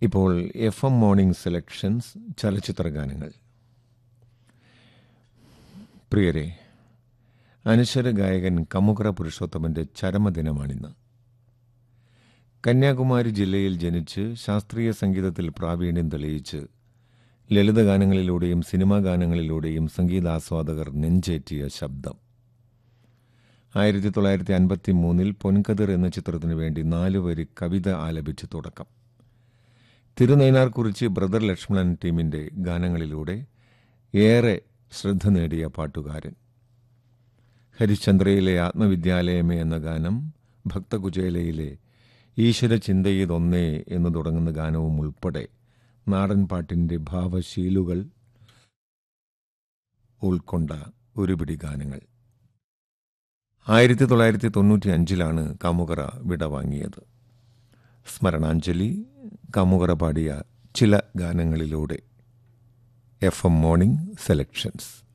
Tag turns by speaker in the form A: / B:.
A: ഇപ്പോൾ F M morning selections ചലച്ചിത്ര ഗാനങ്ങൾ പ്രിയരെ അനശ്വര ഗായകൻ കമുകറ പുരുഷോത്തമന്റെ ചരമദിനമാണിന്ന് കന്യാകുമാരി ജില്ലയിൽ ജനിച്ച് ശാസ്ത്രീയ സംഗീതത്തിൽ പ്രാവീണ്യം തെളിയിച്ച് ലളിതഗാനങ്ങളിലൂടെയും സിനിമാ ഗാനങ്ങളിലൂടെയും സംഗീതാസ്വാദകർ നെഞ്ചേറ്റിയ ശബ്ദം ആയിരത്തി തൊള്ളായിരത്തി അൻപത്തി മൂന്നിൽ പൊൻകതിർ എന്ന ചിത്രത്തിനു വേണ്ടി നാലുവരി കവിത ആലപിച്ച് തുടക്കം തിരുനൈനാർ കുറിച്ച് ബ്രദർ ലക്ഷ്മണൻ ടീമിന്റെ ഗാനങ്ങളിലൂടെ ഏറെ ശ്രദ്ധ നേടിയ പാട്ടുകാരൻ ഹരിശ്ചന്ദ്രയിലെ ആത്മവിദ്യാലയമേ എന്ന ഗാനം ഭക്തകുചേലയിലെ ഈശ്വര ചിന്തയിതൊന്നേ എന്ന് തുടങ്ങുന്ന ഗാനവും ഉൾപ്പെടെ നാടൻ പാട്ടിന്റെ ഭാവശീലുകൾ ഉൾക്കൊണ്ട ഒരുപിടി ഗാനങ്ങൾ ആയിരത്തി തൊള്ളായിരത്തി തൊണ്ണൂറ്റി അഞ്ചിലാണ് കാമുകറ വിടവാങ്ങിയത് സ്മരണാഞ്ജലി കാമുകറ പാടിയ ചില ഗാനങ്ങളിലൂടെ എഫ് എം മോർണിംഗ് സെലക്ഷൻസ്